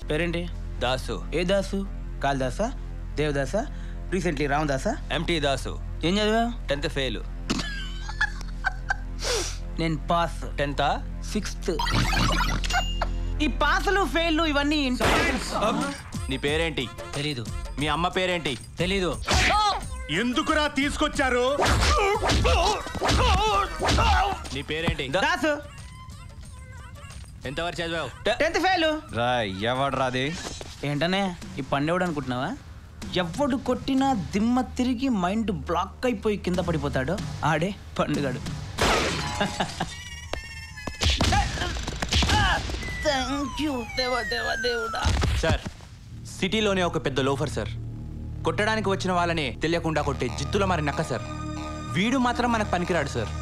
పేరేంటి దాసు ఏ దాసు కాళిదాసా దేవదాసా రీసెంట్లీ రామదాసా ఎంటీ దాసు ఏం చదివా టెన్త్ ఫెయిల్ నేను పాస్ టెన్తా సిక్స్త్ ఈ పాసులు ఫెయిల్ ఇవన్నీ నీ పేరేంటి తెలీదు మీ అమ్మ పేరేంటి తెలీదు ఎందుకురా తీసుకొచ్చారు నీ పేరేంటి దాసు ఎంతవరకు చదివావు టెన్త్ ఫెయిల్ రా ఎవడు రాది ఏంటనే ఈ పండేవాడు అనుకుంటున్నావా ఎవడు కొట్టినా దిమ్మ తిరిగి మైండ్ బ్లాక్ అయిపోయి కింద పడిపోతాడో ఆడే పండుగాడు థ్యాంక్ యూ దేవా దేవా దేవుడా సార్ సిటీలోనే ఒక పెద్ద లోఫర్ సార్ కొట్టడానికి వచ్చిన వాళ్ళని తెలియకుండా కొట్టే జిత్తుల మరి నక్క సార్ వీడు మాత్రం మనకు పనికిరాడు సార్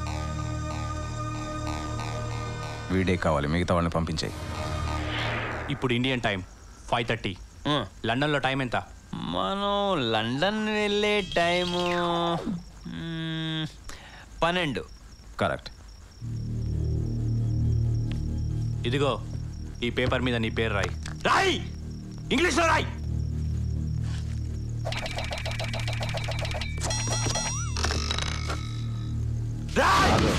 వీడే కావాలి మిగతా వాళ్ళని పంపించాయి ఇప్పుడు ఇండియన్ టైం ఫైవ్ థర్టీ లండన్లో టైం ఎంత మనం లండన్ వెళ్ళే టైము మ్మ్, పన్నెండు కరెక్ట్ ఇదిగో ఈ పేపర్ మీద నీ పేరు రాయి రాయి ఇంగ్లీష్లో రాయి రాయ్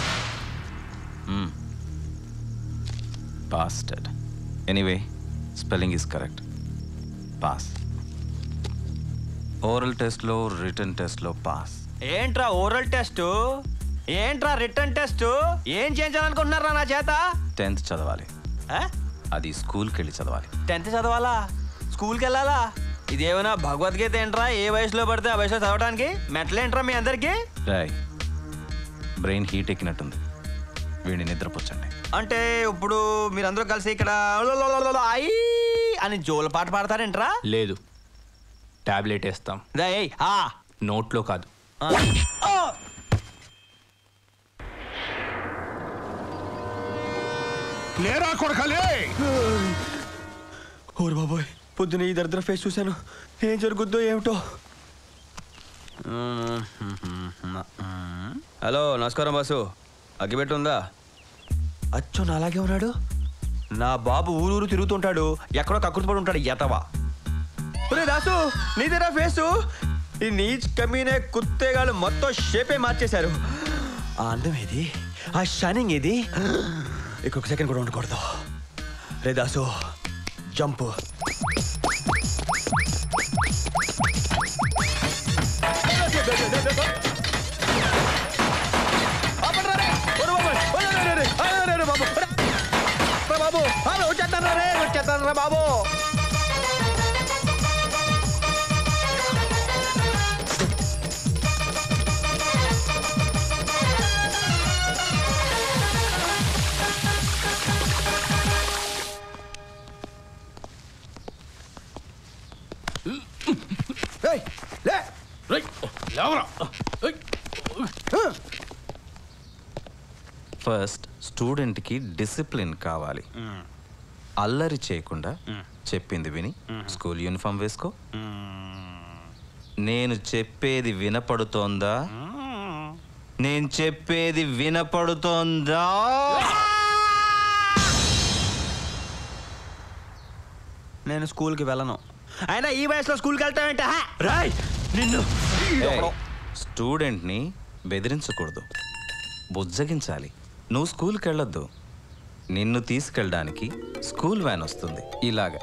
pasted anyway spelling is correct pass oral టెస్ట్లో రిటర్న్ టెస్ట్లో పాస్ ఏంట్రా ఓరల్ టెస్ట్ ఏంట్రా రిటర్న్ టెస్ట్ ఏం చేయించాలనుకుంటున్నారా నా చేత టెన్త్ చదవాలి అది స్కూల్కి వెళ్ళి చదవాలి టెన్త్ చదవాలా స్కూల్కి వెళ్ళాలా ఇదేమైనా భగవద్గీత ఏంట్రా ఏ వయసులో పడితే ఆ వయసులో చదవడానికి మెట్లేంట్రా మీ అందరికీ రాయ్ బ్రెయిన్ హీట్ ఎక్కినట్టుంది వీడిని నిద్రపుచ్చండి అంటే ఇప్పుడు మీరందరూ కలిసి ఇక్కడ ఐ అని జోల పాట పాడతారేంట్రా లేదు టాబ్లెట్ వేస్తాం నోట్లో కాదు లేరా కొడకలే ఓరు బాబోయ్ పొద్దున ఈ దరిద్ర ఫేస్ చూశాను ఏం జరుగుద్దో ఏమిటో హలో నమస్కారం బాసు అగ్గిపెట్టి ఉందా అచ్చో నా అలాగే ఉన్నాడు నా బాబు ఊరూరు తిరుగుతుంటాడు ఎక్కడో కక్కుర్తిపడి ఉంటాడు ఎతవా ఒరే దాసు నీదేనా ఫేసు ఈ నీచ్ కమీనే కుత్తేగాళ్ళు మొత్తం షేపే మార్చేశారు ఆ అందం ఏది ఆ షైనింగ్ ఏది ఇంకొక సెకండ్ కూడా ఉండకూడదు రే దాసు జంప్ బాబు వచ్చేస్తాను రే వచ్చేస్తాను రా బాబు ఫస్ట్ స్టూడెంట్కి డిసిప్లిన్ కావాలి అల్లరి చేయకుండా చెప్పింది విని స్కూల్ యూనిఫామ్ వేసుకో నేను చెప్పేది వినపడుతోందా నేను చెప్పేది వినపడుతోందా నేను స్కూల్కి వెళ్ళను అయినా ఈ వయసులో స్కూల్కి వెళ్తానంటే రాయ్ నిన్ను స్టూడెంట్ని బెదిరించకూడదు బుజ్జగించాలి నువ్వు స్కూల్కి వెళ్ళొద్దు నిన్ను తీసుకెళ్ళడానికి స్కూల్ వ్యాన్ వస్తుంది ఇలాగా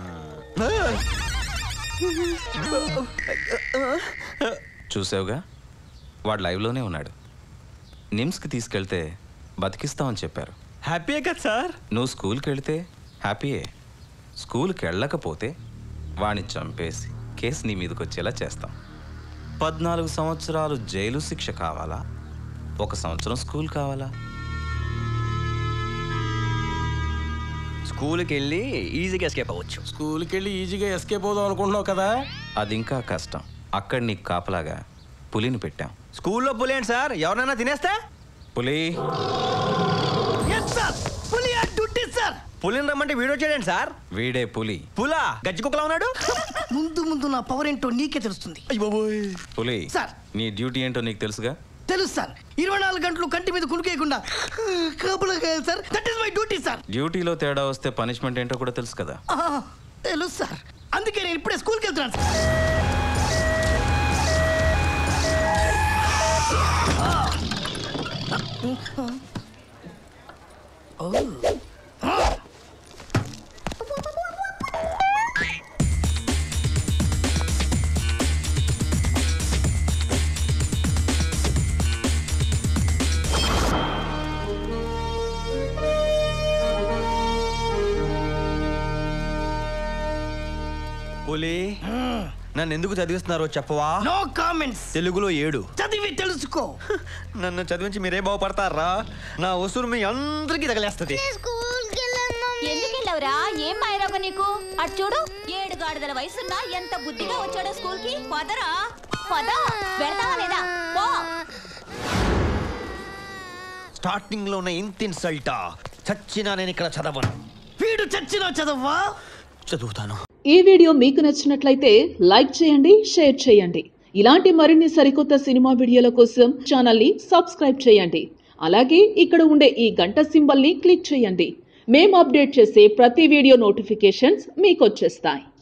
చూసావుగా వాడు లైవ్లోనే ఉన్నాడు నిమ్స్కి తీసుకెళ్తే బతికిస్తామని చెప్పారు హ్యాపీయే కదా సార్ నువ్వు స్కూల్కి వెళితే హ్యాపీయే స్కూల్కి వెళ్ళకపోతే వాణ్ణి చంపేసి కేసు నీ మీదకి వచ్చేలా చేస్తాం పద్నాలుగు సంవత్సరాలు జైలు శిక్ష కావాలా ఒక సంవత్సరం స్కూల్ కావాలా స్కూల్కి వెళ్ళి ఈజీగా ఎస్కేప్ అవ్వచ్చు స్కూల్కి వెళ్ళి ఈజీగా ఎస్కేప్ అవుదాం అనుకుంటున్నావు కదా అది ఇంకా కష్టం అక్కడ నీకు కాపలాగా పులిని పెట్టాం స్కూల్లో పులేండి సార్ ఎవరైనా తినేస్తే పులి పులి డ్యూటీ సార్ పులిని రమ్మంటే వీడియో చేయండి సార్ వీడే పులి పులా గజ్జి కుక్కలా ఉన్నాడు ముందు ముందు నా పవర్ ఏంటో నీకే తెలుస్తుంది పులి సార్. నీ డ్యూటీ ఏంటో నీకు తెలుసుగా తెలుసు సార్ ఇరవై నాలుగు గంటలు కంటి మీద కునికేయకుండా కాపులా కాయాలి sir that is my duty sir డ్యూటీలో తేడా వస్తే పనిష్మెంట్ ఏంటో కూడా తెలుసు కదా తెలుసు సార్ అందుకే నేను ఇప్పుడే స్కూల్కి వెళ్తున్నాను సార్ పులి నన్ను ఎందుకు చదివిస్తున్నారో చెప్పవా నో కామెంట్స్ తెలుగులో ఏడు చదివి తెలుసుకో నన్ను చదివించి మీరే బాగుపడతారా నా ఉసురు మీ అందరికీ తగలేస్తుంది ఎందుకు వెళ్ళావురా ఏం మాయరాగ నీకు అటు చూడు ఏడు గాడిదల వయసున్నా ఎంత బుద్ధిగా వచ్చాడో స్కూల్ కి పదరా పద వెళ్తావా లేదా పో స్టార్టింగ్ లో ఉన్న ఇంత ఇన్సల్టా చచ్చినా నేను ఇక్కడ చదవను వీడు చచ్చినా చదవ్వా చదువుతాను ఈ వీడియో మీకు నచ్చినట్లయితే లైక్ చేయండి షేర్ చేయండి ఇలాంటి మరిన్ని సరికొత్త సినిమా వీడియోల కోసం ఛానల్ని సబ్స్క్రైబ్ చేయండి అలాగే ఇక్కడ ఉండే ఈ గంట సింబల్ని క్లిక్ చేయండి మేము అప్డేట్ చేసే ప్రతి వీడియో నోటిఫికేషన్స్ మీకు వచ్చేస్తాయి